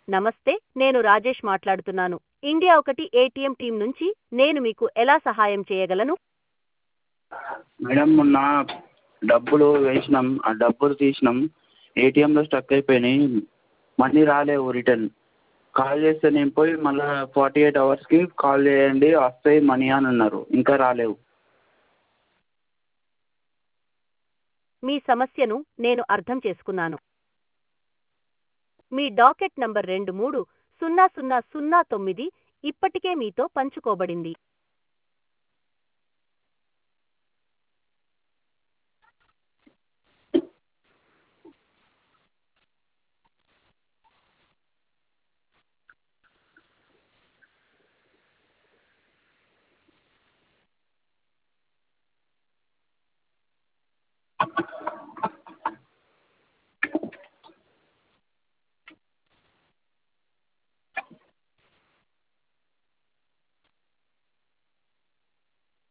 నమస్తే నేను రాజేష్ మాట్లాడుతున్నాను ఇండియా ఒకటి ఏటీఎం టీం నుంచి నేను మీకు ఎలా సహాయం చేయగలను మేడం మొన్న డబ్బులు వేసినాం ఆ డబ్బులు తీసినాం ఏటీఎంలో స్టక్ అయిపోయినాయి మనీ రాలేవు రిటర్న్ కాల్ చేస్తే నేను పోయి మళ్ళీ ఫార్టీ ఎయిట్ అవర్స్కి కాల్ చేయండి వస్తాయి మనీ అని అన్నారు ఇంకా రాలేవు మీ సమస్యను నేను అర్థం చేసుకున్నాను మీ డాకెట్ నంబర్ రెండు మూడు సున్నా సున్నా సున్నా తొమ్మిది ఇప్పటికే మీతో పంచుకోబడింది